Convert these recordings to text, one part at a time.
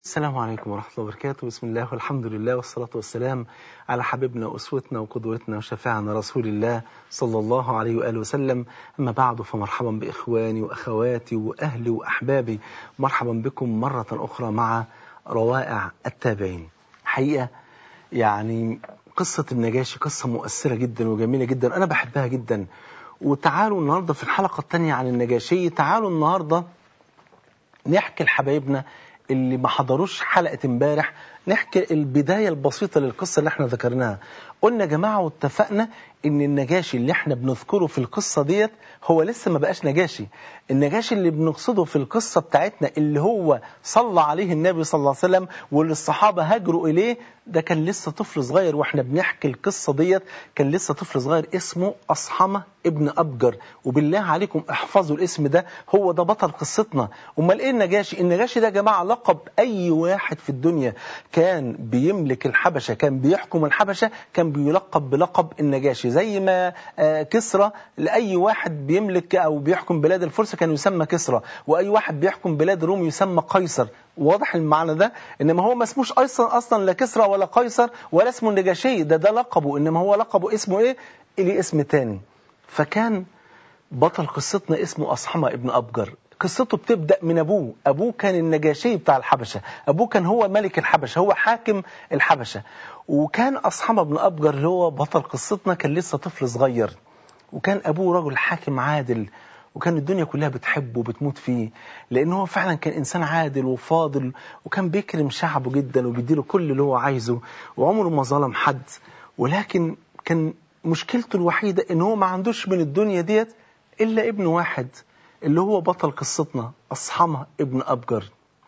السلام عليكم ورحمة الله وبركاته بسم الله والحمد لله والصلاة والسلام على حبيبنا وأسوتنا وقدوتنا وشفاعنا رسول الله صلى الله عليه وآله وسلم أما بعد فمرحبا بإخواني وأخواتي وأهلي وأحبابي مرحبا بكم مرة أخرى مع روائع التابعين حقيقة يعني قصة النجاشي قصة مؤثرة جدا وجميلة جدا أنا بحبها جدا وتعالوا النهاردة في الحلقة الثانية عن النجاشي تعالوا النهاردة نحكي لحبايبنا اللي ما حضروش حلقة امبارح نحكي البداية البسيطة للقصة اللي احنا ذكرناها قلنا يا جماعة واتفقنا ان النجاشي اللي احنا بنذكره في القصة ديت هو لسه ما بقاش نجاشي النجاشي اللي بنقصده في القصة بتاعتنا اللي هو صلى عليه النبي صلى الله عليه وسلم واللي الصحابة هاجروا إليه ده كان لسه طفل صغير واحنا بنحكي القصة ديت كان لسه طفل صغير اسمه أصحمة ابن أبجر وبالله عليكم احفظوا الاسم ده هو ده بطل قصتنا امال ايه النجاشي النجاشي ده يا جماعة لقب أي واحد في الدنيا كان بيملك الحبشة كان بيحكم الحبشة كان بيلقب بلقب النجاشي زي ما كسرى لأي واحد بيملك أو بيحكم بلاد الفرس كان يسمى كسرى وأي واحد بيحكم بلاد الروم يسمى قيصر واضح المعنى ده انما هو ما اسموش اصلا اصلا لا كسرى ولا قيصر ولا اسمه النجاشي ده ده لقبه انما هو لقبه اسمه ايه ليه اسم تاني فكان بطل قصتنا اسمه أصحمة ابن أبجر قصته بتبدأ من أبوه أبوه كان النجاشي بتاع الحبشة أبوه كان هو ملك الحبشة هو حاكم الحبشة وكان أصحمة ابن أبجر اللي هو بطل قصتنا كان لسه طفل صغير وكان أبوه رجل حاكم عادل وكان الدنيا كلها بتحبه وبتموت فيه لأنه هو فعلا كان إنسان عادل وفاضل وكان بيكرم شعبه جدا وبيديله كل اللي هو عايزه وعمره ما ظلم حد ولكن كان مشكلته الوحيدة إن هو ما عندوش من الدنيا ديت إلا ابن واحد اللي هو بطل قصتنا أصحمة ابن أبجر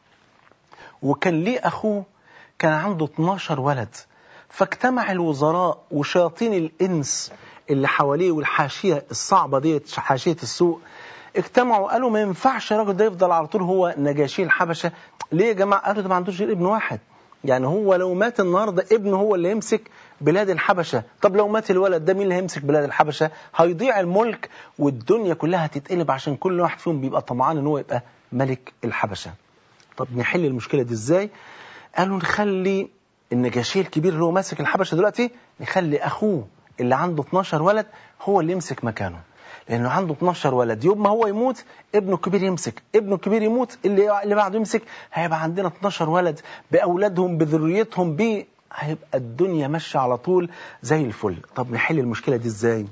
وكان ليه أخوه كان عنده 12 ولد فاجتمع الوزراء وشياطين الإنس اللي حواليه والحاشية الصعبة ديت حاشية السوق اجتمعوا قالوا ما ينفعش الراجل ده يفضل على طول هو نجاشي الحبشة ليه يا جماعة قالوا ده ما عندوش غير ابن واحد يعني هو لو مات النهاردة ابنه هو اللي يمسك بلاد الحبشة طب لو مات الولد ده مين اللي هيمسك بلاد الحبشة هيضيع الملك والدنيا كلها هتتقلب عشان كل واحد فيهم بيبقى طمعان ان هو يبقى ملك الحبشة طب نحل المشكلة دي ازاي قالوا نخلي النجاشي الكبير اللي هو ماسك الحبشة دلوقتي نخلي اخوه اللي عنده 12 ولد هو اللي يمسك مكانه لانه عنده 12 ولد يوم ما هو يموت ابنه الكبير يمسك ابنه الكبير يموت اللي اللي بعده يمسك هيبقى عندنا 12 ولد باولادهم بذريتهم ب هيبقى الدنيا ماشيه على طول زي الفل طب نحل المشكله دي ازاي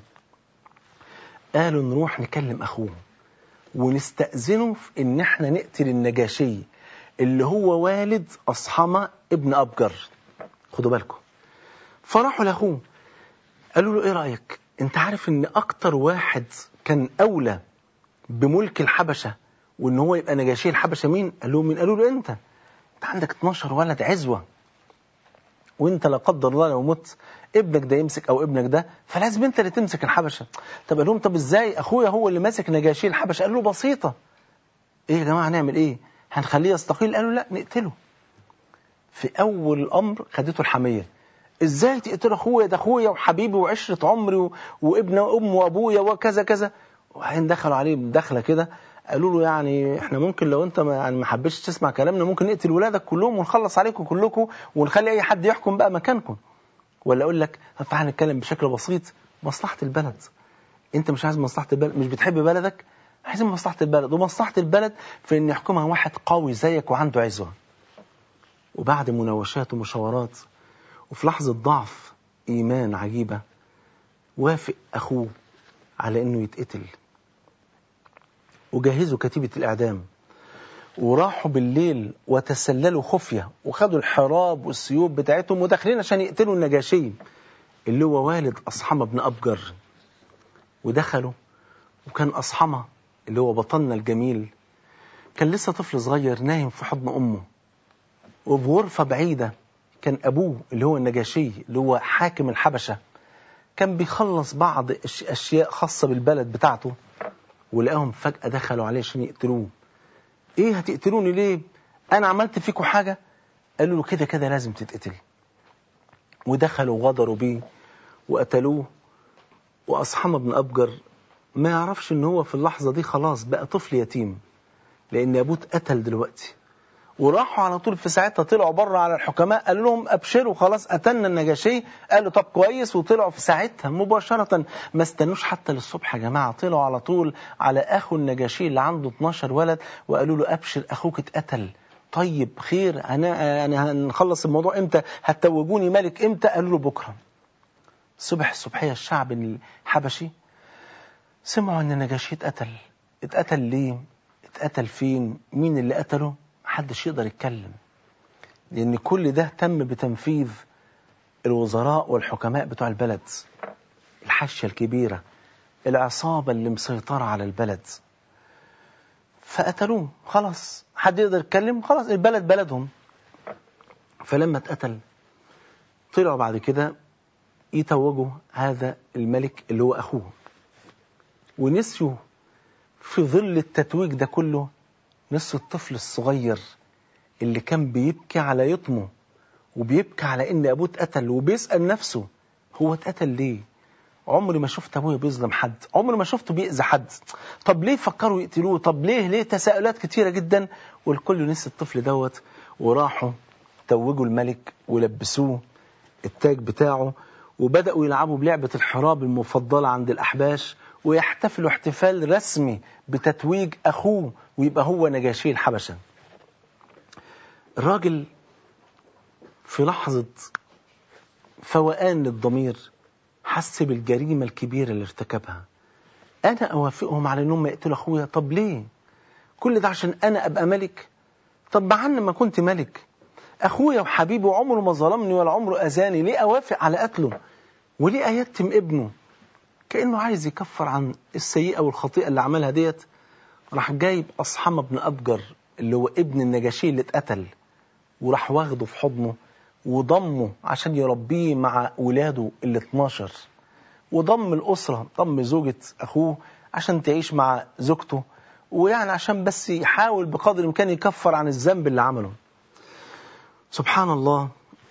قالوا نروح نكلم اخوه ونستأذنه في ان احنا نقتل النجاشي اللي هو والد أصحمة ابن أبجر خدوا بالكم فراحوا لاخوه قالوا له ايه رأيك انت عارف ان اكتر واحد كان اولى بملك الحبشة وان هو يبقى نجاشي الحبشة مين قال لهم مين قالوا له انت انت عندك 12 ولد عزوة وانت لا قدر الله لو مت ابنك ده يمسك او ابنك ده فلازم انت اللي تمسك الحبشة طب قال لهم طب ازاي اخويا هو اللي ماسك نجاشي الحبشة قال له بسيطة ايه يا جماعة هنعمل ايه هنخليه يستقيل قالوا لا نقتله في اول الامر خدته الحمية ازاي تقتل اخويا ده اخويا وحبيبي وعشرة عمري و... وابن وام وابويا وكذا كذا وبعدين دخلوا عليه دخله كده قالوا له يعني احنا ممكن لو انت ما يعني ما حبيتش تسمع كلامنا ممكن نقتل ولادك كلهم ونخلص عليكم كلكم ونخلي اي حد يحكم بقى مكانكم ولا اقول لك طب تعالى نتكلم بشكل بسيط مصلحة البلد انت مش عايز مصلحة البلد مش بتحب بلدك عايزين مصلحة البلد ومصلحة البلد في ان يحكمها واحد قوي زيك وعنده عزوة وبعد مناوشات ومشاورات وفي لحظة ضعف إيمان عجيبة وافق أخوه على أنه يتقتل وجهزوا كتيبة الإعدام وراحوا بالليل وتسللوا خفية وخدوا الحراب والسيوف بتاعتهم وداخلين عشان يقتلوا النجاشي اللي هو والد أصحمة بن أبجر ودخلوا وكان أصحمة اللي هو بطلنا الجميل كان لسه طفل صغير نايم في حضن أمه وفي غرفة بعيدة كان أبوه اللي هو النجاشي اللي هو حاكم الحبشة كان بيخلص بعض أشياء خاصة بالبلد بتاعته ولقاهم فجأة دخلوا عليه عشان يقتلوه إيه هتقتلوني ليه أنا عملت فيكم حاجة قالوا له كده كده لازم تتقتل ودخلوا وغدروا بيه وقتلوه وأصحمة بن أبجر ما يعرفش إن هو في اللحظة دي خلاص بقى طفل يتيم لأن أبوه اتقتل دلوقتي وراحوا على طول في ساعتها طلعوا بره على الحكماء قالوا لهم ابشروا خلاص قتلنا النجاشي قالوا طب كويس وطلعوا في ساعتها مباشره ما استنوش حتى للصبح يا جماعه طلعوا على طول على اخو النجاشي اللي عنده 12 ولد وقالوا له ابشر اخوك اتقتل طيب خير انا انا هنخلص الموضوع امتى هتوجوني ملك امتى قالوا له بكره صبح الصبحيه الشعب الحبشي سمعوا ان النجاشي اتقتل اتقتل ليه اتقتل فين مين اللي قتله محدش يقدر يتكلم لأن كل ده تم بتنفيذ الوزراء والحكماء بتوع البلد الحشة الكبيرة العصابة اللي مسيطرة على البلد فقتلوه خلاص حد يقدر يتكلم خلاص البلد بلدهم فلما اتقتل طلعوا بعد كده يتوجوا هذا الملك اللي هو أخوه ونسيوا في ظل التتويج ده كله نص الطفل الصغير اللي كان بيبكي على يطمه وبيبكي على ان ابوه اتقتل وبيسال نفسه هو اتقتل ليه عمري ما شفت ابويا بيظلم حد عمري ما شفته بيأذي حد طب ليه فكروا يقتلوه طب ليه ليه تساؤلات كتيرة جدا والكل نسي الطفل دوت وراحوا توجوا الملك ولبسوه التاج بتاعه وبدأوا يلعبوا بلعبة الحراب المفضلة عند الأحباش ويحتفلوا احتفال رسمي بتتويج أخوه ويبقى هو نجاشي الحبشة الراجل في لحظة فوقان للضمير حس بالجريمة الكبيرة اللي ارتكبها أنا أوافقهم على أنهم يقتلوا أخويا طب ليه كل ده عشان أنا أبقى ملك طب مع ما كنت ملك أخويا وحبيبي وعمره ما ظلمني ولا عمره أذاني ليه أوافق على قتله وليه أيتم ابنه كأنه عايز يكفر عن السيئة والخطيئة اللي عملها ديت راح جايب أصحم بن أبجر اللي هو ابن النجاشي اللي اتقتل وراح واخده في حضنه وضمه عشان يربيه مع ولاده ال 12 وضم الأسرة ضم زوجة أخوه عشان تعيش مع زوجته ويعني عشان بس يحاول بقدر الإمكان يكفر عن الذنب اللي عمله سبحان الله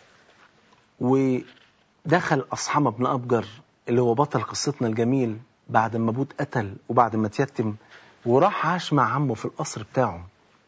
ودخل أصحم بن أبجر اللي هو بطل قصتنا الجميل بعد ما ابوه اتقتل وبعد ما اتيتم وراح عاش مع عمه في القصر بتاعه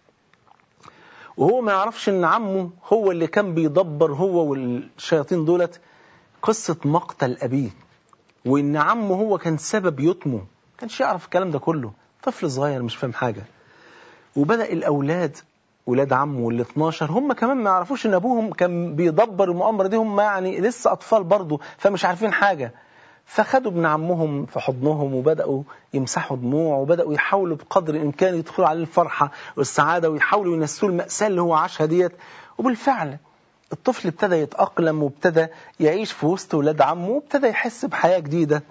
وهو ما يعرفش ان عمه هو اللي كان بيدبر هو والشياطين دولت قصة مقتل أبيه وإن عمه هو كان سبب يتمه كانش يعرف الكلام ده كله طفل صغير مش فاهم حاجة وبدأ الأولاد ولاد عمه وال 12 هم كمان ما يعرفوش ان ابوهم كان بيدبر المؤامره دي هم يعني لسه اطفال برضه فمش عارفين حاجه فخدوا ابن عمهم في حضنهم وبدأوا يمسحوا دموعه وبدأوا يحاولوا بقدر الإمكان يدخلوا عليه الفرحة والسعادة ويحاولوا ينسوه المأساة اللي هو عاشها ديت وبالفعل الطفل ابتدى يتأقلم وابتدى يعيش في وسط ولاد عمه وابتدى يحس بحياة جديدة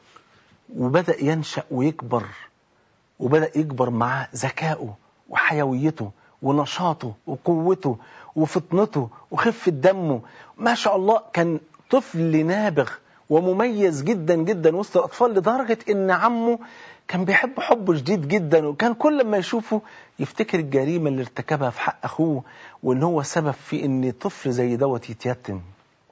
وبدأ ينشأ ويكبر وبدأ يكبر معاه ذكائه وحيويته ونشاطه وقوته وفطنته وخفة دمه ما شاء الله كان طفل نابغ ومميز جدا جدا وسط الأطفال لدرجة إن عمه كان بيحب حبه شديد جدا وكان كل ما يشوفه يفتكر الجريمة اللي ارتكبها في حق أخوه وإن هو سبب في إن طفل زي دوت يتيتم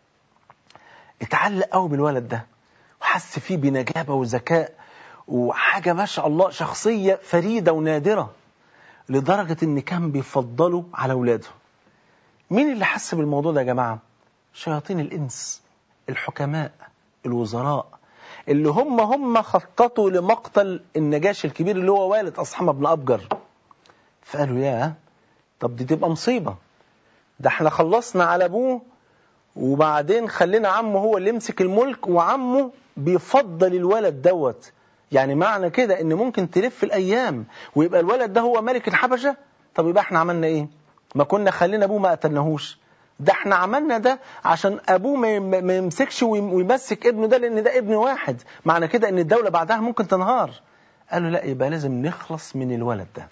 اتعلق قوي بالولد ده وحس فيه بنجابة وذكاء وحاجة ما شاء الله شخصية فريدة ونادرة لدرجة إن كان بيفضله على أولاده مين اللي حس بالموضوع ده يا جماعة شياطين الإنس الحكماء الوزراء اللي هم هم خططوا لمقتل النجاشي الكبير اللي هو والد أصحاب بن أبجر فقالوا يا طب دي تبقى مصيبة ده احنا خلصنا على أبوه وبعدين خلينا عمه هو اللي يمسك الملك وعمه بيفضل الولد دوت يعني معنى كده ان ممكن تلف الايام ويبقى الولد ده هو ملك الحبشه طب يبقى احنا عملنا ايه ما كنا خلينا ابوه ما قتلناهوش ده احنا عملنا ده عشان ابوه ما يمسكش ويمسك ابنه ده لان ده ابن واحد معنى كده ان الدوله بعدها ممكن تنهار قالوا لا يبقى لازم نخلص من الولد ده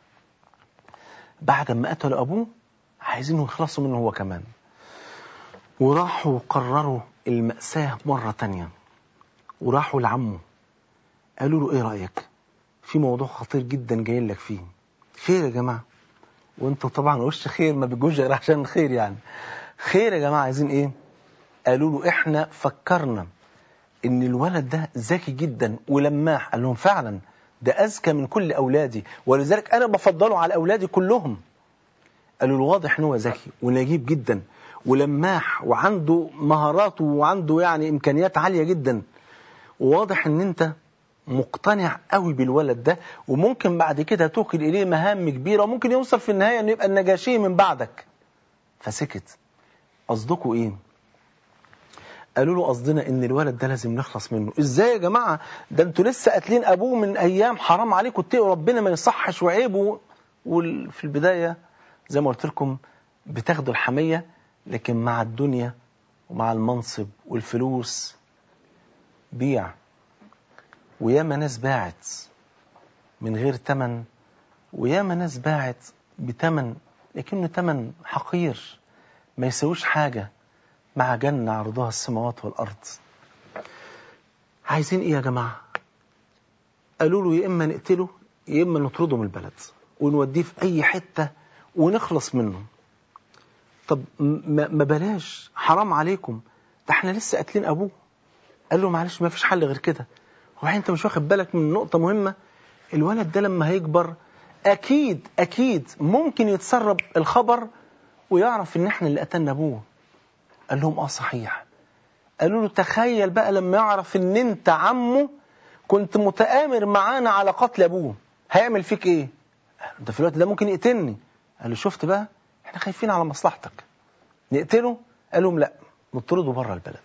بعد ما قتلوا ابوه عايزينه يخلصوا منه هو كمان وراحوا قرروا المأساة مرة تانية وراحوا لعمه قالوا له ايه رأيك في موضوع خطير جدا جاي لك فيه خير يا جماعة وانتوا طبعا وش خير ما بيجوش غير عشان الخير يعني خير يا جماعة عايزين ايه قالوا له احنا فكرنا ان الولد ده ذكي جدا ولماح قال لهم فعلا ده اذكى من كل اولادي ولذلك انا بفضله على اولادي كلهم قالوا له واضح ان هو ذكي ونجيب جدا ولماح وعنده مهارات وعنده يعني امكانيات عاليه جدا وواضح ان انت مقتنع قوي بالولد ده وممكن بعد كده توكل اليه مهام كبيره وممكن يوصل في النهايه انه يبقى النجاشي من بعدك فسكت قصدكوا ايه قالوا له قصدنا ان الولد ده لازم نخلص منه ازاي يا جماعه ده انتوا لسه قاتلين ابوه من ايام حرام عليكم اتقوا ربنا ما يصحش وعيبه وفي البدايه زي ما قلت لكم بتاخدوا الحميه لكن مع الدنيا ومع المنصب والفلوس بيع وياما ناس باعت من غير تمن وياما ناس باعت بتمن لكنه تمن حقير ما يسويش حاجة مع جنة عرضها السماوات والأرض عايزين إيه يا جماعة قالوا له يا إما نقتله يا إما نطرده من البلد ونوديه في أي حتة ونخلص منه طب ما بلاش حرام عليكم ده احنا لسه قاتلين أبوه قال له معلش ما فيش حل غير كده هو انت مش واخد بالك من نقطة مهمة الولد ده لما هيكبر أكيد أكيد ممكن يتسرب الخبر ويعرف إن إحنا اللي قتلنا أبوه قال لهم آه صحيح قالوا له تخيل بقى لما يعرف إن أنت عمه كنت متآمر معانا على قتل أبوه هيعمل فيك إيه؟ ده في الوقت ده ممكن يقتلني قال له شفت بقى إحنا خايفين على مصلحتك نقتله؟ قال لهم لا نطرده بره البلد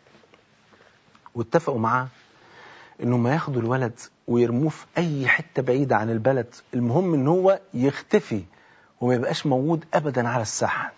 واتفقوا معاه انهم ياخدوا الولد ويرموه في اي حته بعيده عن البلد المهم ان هو يختفي وما يبقاش موجود ابدا على الساحه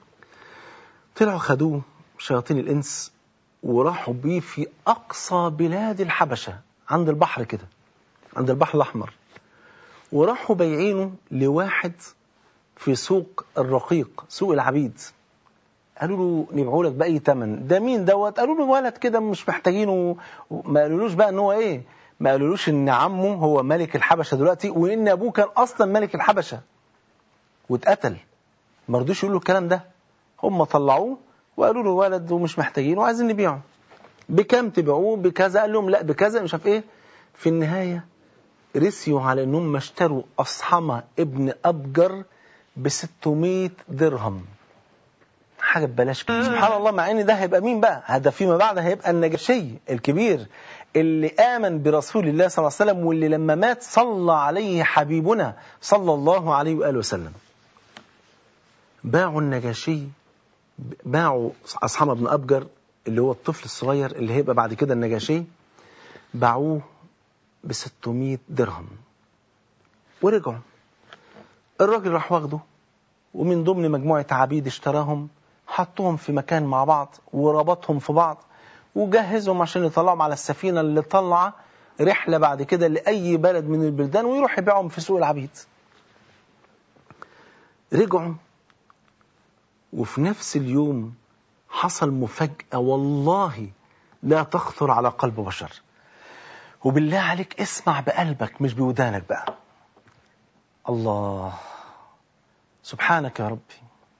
طلعوا خدوه شياطين الانس وراحوا بيه في اقصى بلاد الحبشه عند البحر كده عند البحر الاحمر وراحوا بايعينه لواحد في سوق الرقيق سوق العبيد قالوا له نبيعه لك باي ثمن ده مين دوت قالوا له ولد كده مش محتاجينه ما قالولوش بقى ان هو ايه ما قالولوش ان عمه هو ملك الحبشه دلوقتي وان ابوه كان اصلا ملك الحبشه واتقتل ما رضوش يقولوا الكلام ده هم طلعوه وقالوا له ولد ومش محتاجينه وعايزين نبيعه بكام تبيعوه بكذا قال لهم لا بكذا مش عارف ايه في النهايه رسيوا على انهم اشتروا اصحمه ابن ابجر ب 600 درهم حاجة ببلاش سبحان الله مع ان ده هيبقى مين بقى هذا فيما بعد هيبقى النجاشي الكبير اللي آمن برسول الله صلى الله عليه وسلم واللي لما مات صلى عليه حبيبنا صلى الله عليه وآله وسلم باعوا النجاشي باعوا أصحاب ابن أبجر اللي هو الطفل الصغير اللي هيبقى بعد كده النجاشي باعوه ب 600 درهم ورجعوا الراجل راح واخده ومن ضمن مجموعة عبيد اشتراهم حطهم في مكان مع بعض وربطهم في بعض وجهزهم عشان يطلعهم على السفينة اللي طلع رحلة بعد كده لأي بلد من البلدان ويروح يبيعهم في سوق العبيد رجعوا وفي نفس اليوم حصل مفاجأة والله لا تخطر على قلب بشر وبالله عليك اسمع بقلبك مش بودانك بقى الله سبحانك يا ربي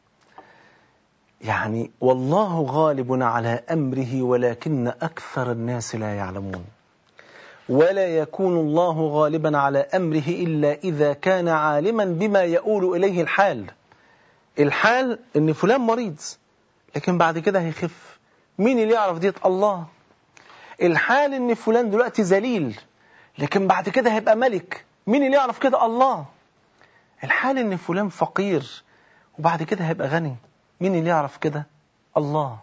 يعني والله غالب على أمره ولكن أكثر الناس لا يعلمون ولا يكون الله غالبا على أمره إلا إذا كان عالما بما يؤول إليه الحال الحال إن فلان مريض لكن بعد كده هيخف مين اللي يعرف ديت الله الحال إن فلان دلوقتي ذليل لكن بعد كده هيبقى ملك مين اللي يعرف كده الله الحال إن فلان فقير وبعد كده هيبقى غني مين اللي يعرف كده الله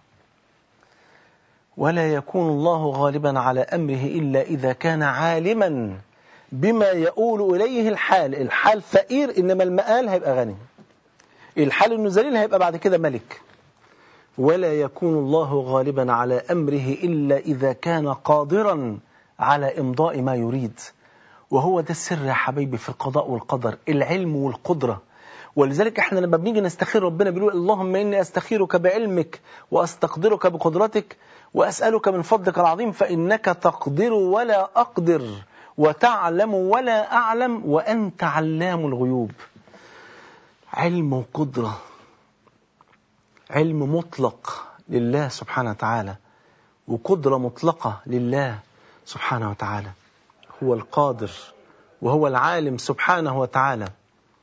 ولا يكون الله غالبا على أمره إلا إذا كان عالما بما يؤول إليه الحال الحال فقير إنما المآل هيبقى غني الحال إنه ذليل هيبقى بعد كده ملك ولا يكون الله غالبا على أمره إلا إذا كان قادرا على إمضاء ما يريد وهو ده السر يا حبيبي في القضاء والقدر العلم والقدرة ولذلك احنا لما بنيجي نستخير ربنا بيقول اللهم إني أستخيرك بعلمك وأستقدرك بقدرتك وأسألك من فضلك العظيم فإنك تقدر ولا أقدر وتعلم ولا أعلم وأنت علام الغيوب علم وقدرة علم مطلق لله سبحانه وتعالى وقدرة مطلقة لله سبحانه وتعالى هو القادر وهو العالم سبحانه وتعالى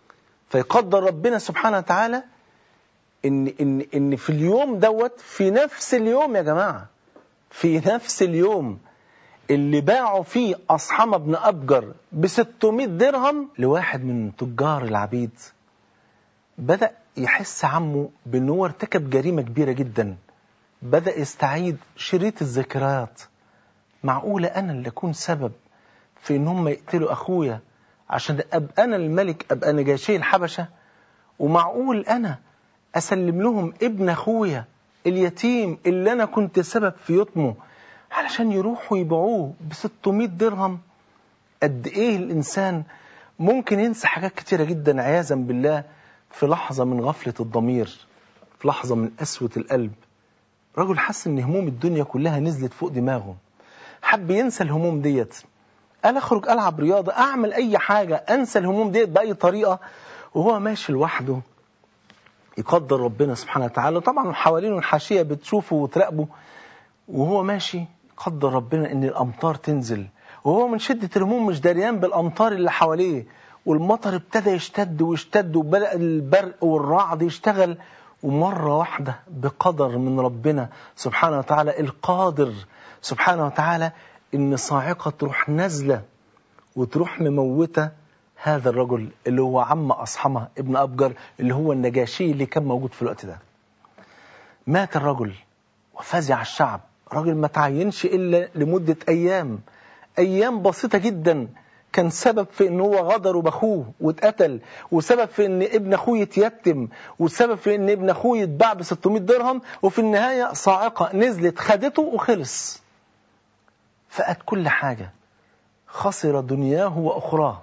فيقدر ربنا سبحانه وتعالى ان ان ان في اليوم دوت في نفس اليوم يا جماعه في نفس اليوم اللي باعوا فيه اصحمه بن ابجر ب 600 درهم لواحد من تجار العبيد بدا يحس عمه بان هو ارتكب جريمه كبيره جدا بدا يستعيد شريط الذكريات معقوله انا اللي اكون سبب في ان هم يقتلوا اخويا عشان ابقى انا الملك ابقى نجاشي الحبشه ومعقول انا اسلم لهم ابن اخويا اليتيم اللي انا كنت سبب في يتمه علشان يروحوا يبيعوه ب 600 درهم قد ايه الانسان ممكن ينسى حاجات كتيره جدا عياذا بالله في لحظه من غفله الضمير في لحظه من قسوه القلب رجل حس ان هموم الدنيا كلها نزلت فوق دماغه حب ينسى الهموم ديت قال اخرج العب رياضه اعمل اي حاجه انسى الهموم ديت باي طريقه وهو ماشي لوحده يقدر ربنا سبحانه وتعالى طبعا حوالينه الحاشيه بتشوفه وتراقبه وهو ماشي قدر ربنا ان الامطار تنزل وهو من شده الهموم مش دريان بالامطار اللي حواليه والمطر ابتدى يشتد ويشتد وبدا البرق والرعد يشتغل ومره واحده بقدر من ربنا سبحانه وتعالى القادر سبحانه وتعالى ان صاعقه تروح نازله وتروح مموته هذا الرجل اللي هو عم أصحمة ابن أبجر اللي هو النجاشي اللي كان موجود في الوقت ده مات الرجل وفزع الشعب رجل ما تعينش إلا لمدة أيام أيام بسيطة جدا كان سبب في ان هو غدر باخوه واتقتل وسبب في ان ابن اخوه يتيتم وسبب في ان ابن اخوه يتباع ب 600 درهم وفي النهايه صاعقه نزلت خدته وخلص فقد كل حاجه خسر دنياه واخراه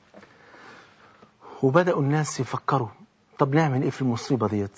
وبدأوا الناس يفكروا طب نعمل ايه في المصيبة ديت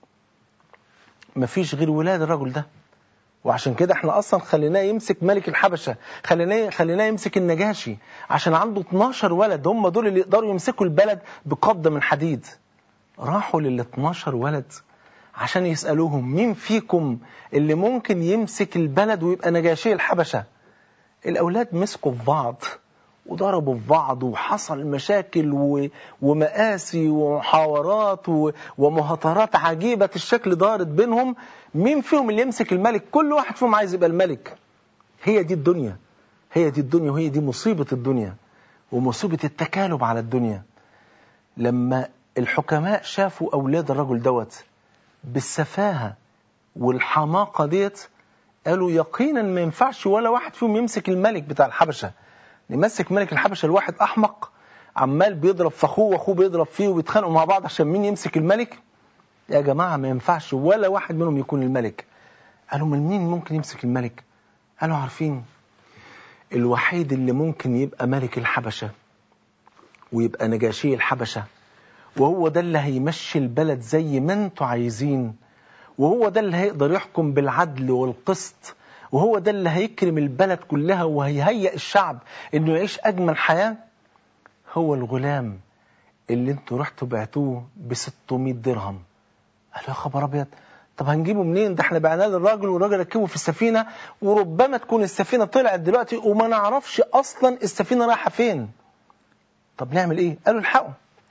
مفيش غير ولاد الرجل ده وعشان كده احنا اصلا خليناه يمسك ملك الحبشة خليناه خليناه يمسك النجاشي عشان عنده 12 ولد هم دول اللي يقدروا يمسكوا البلد بقبضة من حديد راحوا لل 12 ولد عشان يسألوهم مين فيكم اللي ممكن يمسك البلد ويبقى نجاشي الحبشة الأولاد مسكوا في بعض وضربوا في بعض وحصل مشاكل و... ومآسي ومحاورات و... ومهاترات عجيبة الشكل دارت بينهم مين فيهم اللي يمسك الملك كل واحد فيهم عايز يبقى الملك هي دي الدنيا هي دي الدنيا وهي دي مصيبة الدنيا ومصيبة التكالب على الدنيا لما الحكماء شافوا أولاد الرجل دوت بالسفاهة والحماقة ديت قالوا يقينا ما ينفعش ولا واحد فيهم يمسك الملك بتاع الحبشة نمسك ملك الحبشة الواحد أحمق عمال بيضرب في أخوه وأخوه بيضرب فيه وبيتخانقوا مع بعض عشان مين يمسك الملك يا جماعة ما ينفعش ولا واحد منهم يكون الملك قالوا من مين ممكن يمسك الملك قالوا عارفين الوحيد اللي ممكن يبقى ملك الحبشة ويبقى نجاشي الحبشة وهو ده اللي هيمشي البلد زي ما انتوا عايزين وهو ده اللي هيقدر يحكم بالعدل والقسط وهو ده اللي هيكرم البلد كلها وهيهيئ الشعب انه يعيش اجمل حياه هو الغلام اللي انتوا رحتوا بعتوه ب 600 درهم قالوا يا خبر ابيض طب هنجيبه منين ده احنا بعناه للراجل والراجل ركبه في السفينه وربما تكون السفينه طلعت دلوقتي وما نعرفش اصلا السفينه رايحه فين طب نعمل ايه قالوا الحقوا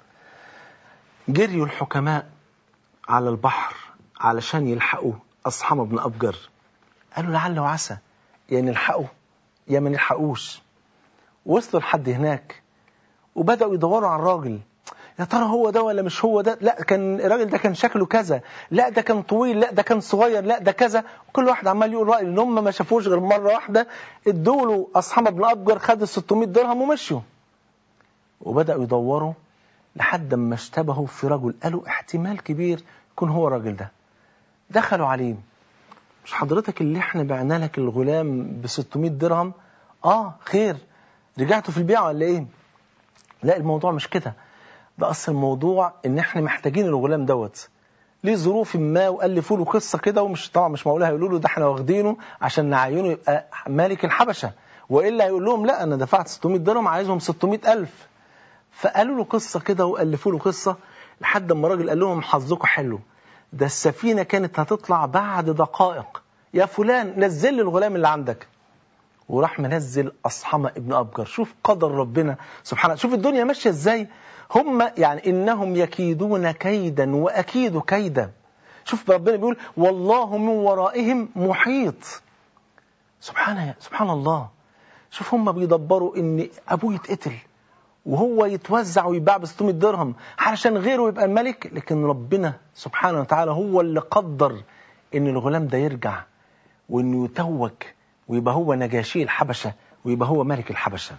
جريوا الحكماء على البحر علشان يلحقوا اصحاب ابن ابجر قالوا لعل وعسى يا نلحقه يا ما نلحقوش وصلوا لحد هناك وبدأوا يدوروا على الراجل يا ترى هو ده ولا مش هو ده لا كان الراجل ده كان شكله كذا لا ده كان طويل لا ده كان صغير لا ده كذا وكل واحد عمال يقول رأي ان هم ما شافوش غير مرة واحدة ادوا له اصحاب ابن ابجر خد ال 600 درهم ومشوا وبدأوا يدوروا لحد ما اشتبهوا في رجل قالوا احتمال كبير يكون هو الراجل ده دخلوا عليه مش حضرتك اللي احنا بعنا لك الغلام ب 600 درهم اه خير رجعتوا في البيع ولا ايه لا الموضوع مش كده ده اصل الموضوع ان احنا محتاجين الغلام دوت ليه ظروف ما والفوا له قصه كده ومش طبعا مش معقول هيقولوا له ده احنا واخدينه عشان نعينه يبقى مالك الحبشه والا هيقول لهم لا انا دفعت 600 درهم عايزهم 600 الف فقالوا له قصه كده والفوا له قصه لحد ما الراجل قال لهم حظكم حلو ده السفينة كانت هتطلع بعد دقائق يا فلان نزل لي الغلام اللي عندك وراح منزل أصحمة ابن أبجر شوف قدر ربنا سبحانه شوف الدنيا ماشية ازاي هم يعني إنهم يكيدون كيدا وأكيد كيدا شوف ربنا بيقول والله من ورائهم محيط سبحان سبحان الله شوف هم بيدبروا ان ابوه يتقتل وهو يتوزع ويباع ب 600 درهم علشان غيره يبقى الملك لكن ربنا سبحانه وتعالى هو اللي قدر ان الغلام ده يرجع وانه يتوج ويبقى هو نجاشي الحبشه ويبقى هو ملك الحبشه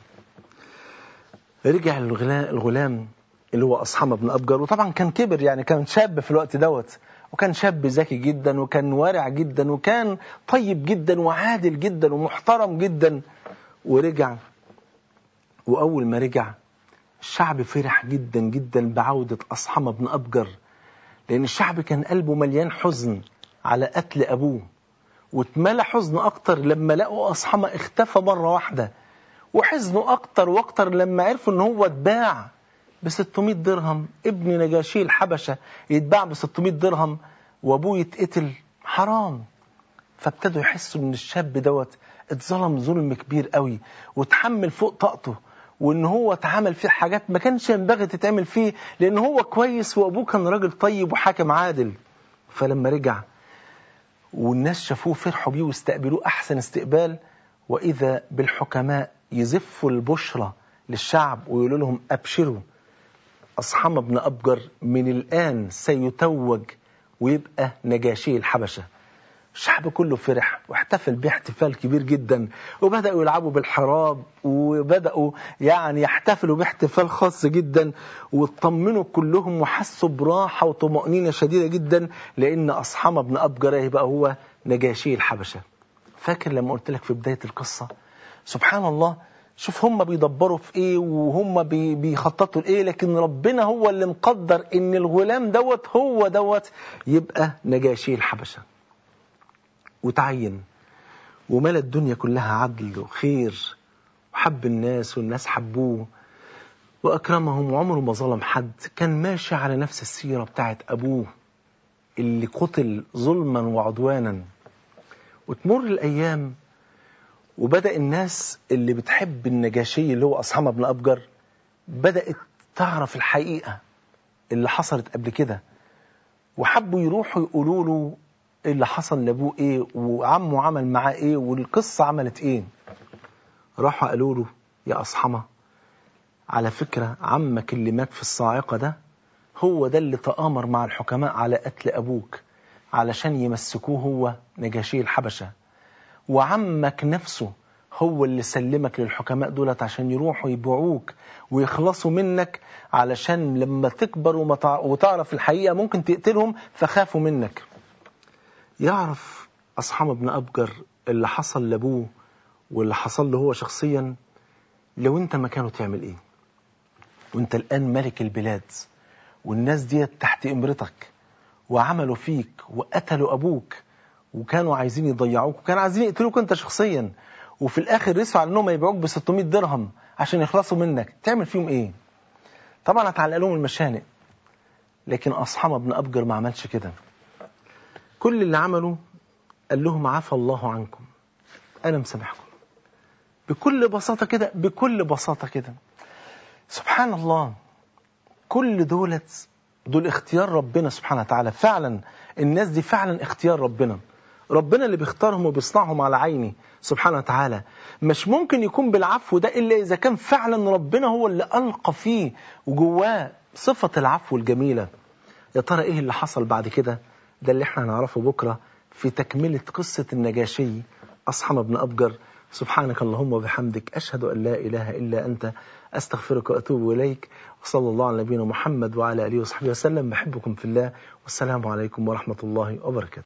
رجع الغلام اللي هو أصحمة بن أبجر وطبعا كان كبر يعني كان شاب في الوقت دوت وكان شاب ذكي جدا وكان وارع جدا وكان طيب جدا وعادل جدا ومحترم جدا ورجع وأول ما رجع الشعب فرح جدا جدا بعودة أصحمة بن أبجر لأن الشعب كان قلبه مليان حزن على قتل أبوه واتملى حزن أكتر لما لقوا أصحمة اختفى مرة واحدة وحزنوا أكتر وأكتر لما عرفوا إن هو اتباع ب 600 درهم ابن نجاشي الحبشة يتباع ب 600 درهم وابوه يتقتل حرام فابتدوا يحسوا ان الشاب دوت اتظلم ظلم كبير قوي وتحمل فوق طاقته وان هو اتعمل فيه حاجات ما كانش ينبغي تتعمل فيه لان هو كويس وابوه كان راجل طيب وحاكم عادل فلما رجع والناس شافوه فرحوا بيه واستقبلوه احسن استقبال واذا بالحكماء يزفوا البشرى للشعب ويقولوا لهم ابشروا أصحم بن أبجر من الآن سيتوج ويبقى نجاشي الحبشة الشعب كله فرح واحتفل باحتفال كبير جدا وبدأوا يلعبوا بالحراب وبدأوا يعني يحتفلوا باحتفال خاص جدا واطمنوا كلهم وحسوا براحة وطمأنينة شديدة جدا لأن أصحم بن أبجر هيبقى هو نجاشي الحبشة فاكر لما قلت لك في بداية القصة سبحان الله شوف هم بيدبروا في ايه وهم بيخططوا لايه لكن ربنا هو اللي مقدر ان الغلام دوت هو دوت يبقى نجاشي الحبشه وتعين وملا الدنيا كلها عدل وخير وحب الناس والناس حبوه واكرمهم وعمره ما ظلم حد كان ماشي على نفس السيره بتاعت ابوه اللي قتل ظلما وعدوانا وتمر الايام وبدأ الناس اللي بتحب النجاشي اللي هو أصحاب بن أبجر بدأت تعرف الحقيقة اللي حصلت قبل كده وحبوا يروحوا يقولوا له اللي حصل لابوه ايه وعمه عمل معاه ايه والقصة عملت ايه راحوا قالوا له يا أصحمة على فكرة عمك اللي مات في الصاعقة ده هو ده اللي تآمر مع الحكماء على قتل أبوك علشان يمسكوه هو نجاشي الحبشة وعمك نفسه هو اللي سلمك للحكماء دولت عشان يروحوا يبيعوك ويخلصوا منك علشان لما تكبر وتعرف الحقيقة ممكن تقتلهم فخافوا منك يعرف أصحاب ابن أبجر اللي حصل لأبوه واللي حصل له هو شخصيا لو انت مكانه تعمل ايه وانت الآن ملك البلاد والناس ديت تحت امرتك وعملوا فيك وقتلوا أبوك وكانوا عايزين يضيعوك وكانوا عايزين يقتلوك انت شخصيا وفي الاخر رسوا على انهم يبيعوك ب 600 درهم عشان يخلصوا منك تعمل فيهم ايه طبعا هتعلق لهم المشانق لكن اصحاب ابن ابجر ما عملش كده كل اللي عمله قال لهم عفى الله عنكم انا مسامحكم بكل بساطه كده بكل بساطه كده سبحان الله كل دولت دول اختيار ربنا سبحانه وتعالى فعلا الناس دي فعلا اختيار ربنا ربنا اللي بيختارهم وبيصنعهم على عيني سبحانه وتعالى مش ممكن يكون بالعفو ده إلا إذا كان فعلا ربنا هو اللي ألقى فيه وجواه صفة العفو الجميلة يا ترى إيه اللي حصل بعد كده ده اللي احنا هنعرفه بكرة في تكملة قصة النجاشي أصحم بن أبجر سبحانك اللهم وبحمدك أشهد أن لا إله إلا أنت أستغفرك وأتوب إليك وصلى الله على نبينا محمد وعلى آله وصحبه وسلم بحبكم في الله والسلام عليكم ورحمة الله وبركاته